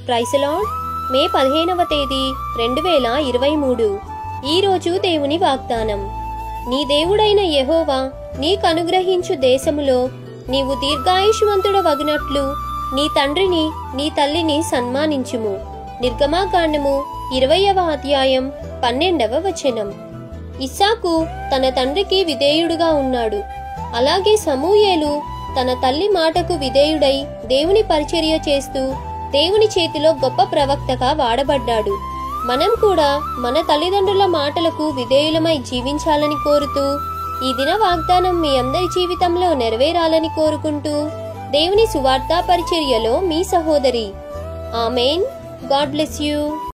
ప్రైసలాడ్ మే పదిహేనవ తేదీ రెండు వేల ఇరవై మూడు ఈరోజు దేవుని వాగ్దానం నీ దేవుడైన యెహోవా నీకు అనుగ్రహించు దేశములో నీవు దీర్ఘాయుష్మంతుడ వగినట్లు నీ తండ్రిని నీ తల్లిని సన్మానించుము నిర్గమాకాండము ఇరవయవ అధ్యాయం పన్నెండవ వచనం ఇస్సాకు తన తండ్రికి విధేయుడుగా ఉన్నాడు అలాగే సమూయేలు తన తల్లి మాటకు విధేయుడై దేవుని పరిచర్య చేస్తూ దేవుని చేతిలో గొప్ప ప్రవక్తగా వాడబడ్డాడు మనం కూడా మన తల్లిదండ్రుల మాటలకు విధేయులమై జీవించాలని కోరుతూ ఈ దిన వాగ్దానం మీ అందరి జీవితంలో నెరవేరాలని కోరుకుంటూ దేవుని సువార్తా పరిచర్యలో మీ సహోదరి ఆమెన్ గాడ్ బ్లెస్ యూ